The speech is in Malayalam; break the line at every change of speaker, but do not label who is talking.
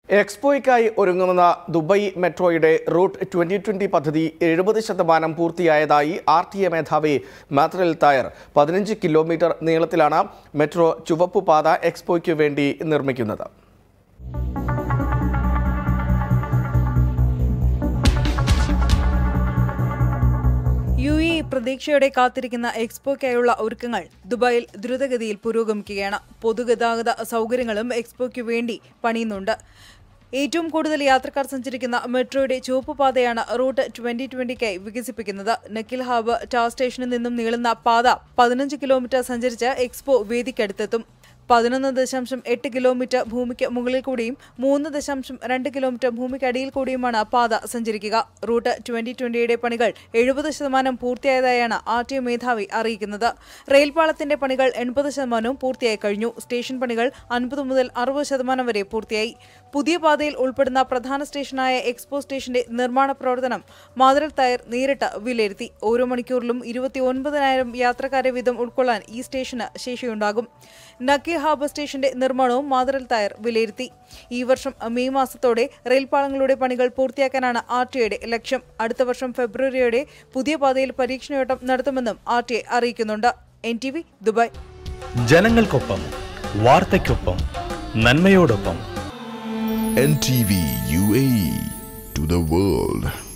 എക്സ്പോയ്ക്കായി ഒരുങ്ങുന്ന ദുബായ് മെട്രോയുടെ റൂട്ട് ട്വന്റി ട്വന്റി പദ്ധതി എഴുപത് ശതമാനം പൂർത്തിയായതായി ആർ ടി എ മേധാവി മാത്രൽ തായർ പതിനഞ്ച് കിലോമീറ്റർ നീളത്തിലാണ് മെട്രോ ചുവപ്പ് പാത എക്സ്പോയ്ക്ക് വേണ്ടി നിർമ്മിക്കുന്നത്
യു എ പ്രതീക്ഷയോടെ കാത്തിരിക്കുന്ന എക്സ്പോയ്ക്കായുള്ള ഒരുക്കങ്ങൾ ദുബായിൽ ദ്രുതഗതിയിൽ പുരോഗമിക്കുകയാണ് പൊതുഗതാഗത സൗകര്യങ്ങളും എക്സ്പോയ്ക്ക് വേണ്ടി പണിയുന്നുണ്ട് ഏറ്റവും കൂടുതൽ യാത്രക്കാർ സഞ്ചരിക്കുന്ന മെട്രോയുടെ ചുവപ്പ് പാതയാണ് റൂട്ട് ട്വന്റി ട്വന്റിക്കായി വികസിപ്പിക്കുന്നത് നക്കിൽ ഹാബ് ടാർ സ്റ്റേഷനിൽ നിന്നും നീളുന്ന പാത പതിനഞ്ച് കിലോമീറ്റർ സഞ്ചരിച്ച് എക്സ്പോ വേദിക്കടുത്തെത്തും പതിനൊന്ന് ദശാംശം എട്ട് കിലോമീറ്റർ ഭൂമിക്ക് മുകളിൽ കൂടിയും മൂന്ന് ദശാംശം രണ്ട് കിലോമീറ്റർ ഭൂമിക്കടിയിൽ കൂടിയുമാണ് പാത സഞ്ചരിക്കുക റൂട്ട് ട്വന്റി ട്വന്റിയുടെ പണികൾ എഴുപത് ശതമാനം പൂർത്തിയായതായാണ് ആർ ടി ഒ മേധാവി അറിയിക്കുന്നത് റെയിൽപാളത്തിന്റെ പണികൾ എൺപത് ശതമാനവും പൂർത്തിയായി കഴിഞ്ഞു സ്റ്റേഷൻ പണികൾ അൻപത് മുതൽ അറുപത് ശതമാനം വരെ പൂർത്തിയായി പുതിയ പാതയിൽ ഉൾപ്പെടുന്ന പ്രധാന സ്റ്റേഷനായ എക്സ്പോ സ്റ്റേഷന്റെ നിർമ്മാണ പ്രവർത്തനം മാതരൽ തായർ നേരിട്ട് വിലയിരുത്തി ഓരോ മണിക്കൂറിലും ഇരുപത്തി ഒൻപതിനായിരം യാത്രക്കാരെ വീതം ഉൾക്കൊള്ളാൻ ഈ സ്റ്റേഷന് ശേഷിയുണ്ടാകും നക്കി ഹാർബർ സ്റ്റേഷന്റെ നിർമ്മാണവും മാതരൽ തായർ വിലയിരുത്തി ഈ വർഷം മെയ് മാസത്തോടെ റെയിൽപാളങ്ങളുടെ പണികൾ പൂർത്തിയാക്കാനാണ് ആർ ടിയുടെ ലക്ഷ്യം അടുത്ത വർഷം ഫെബ്രുവരിയോടെ പുതിയ പാതയിൽ പരീക്ഷണയോട്ടം നടത്തുമെന്നും ആർ ടി അറിയിക്കുന്നുണ്ട് എൻ ടി വി ദുബായ്
ജനങ്ങൾക്കൊപ്പം വാർത്തയ്ക്കൊപ്പം നന്മയോടൊപ്പം
NTV UAE to the world.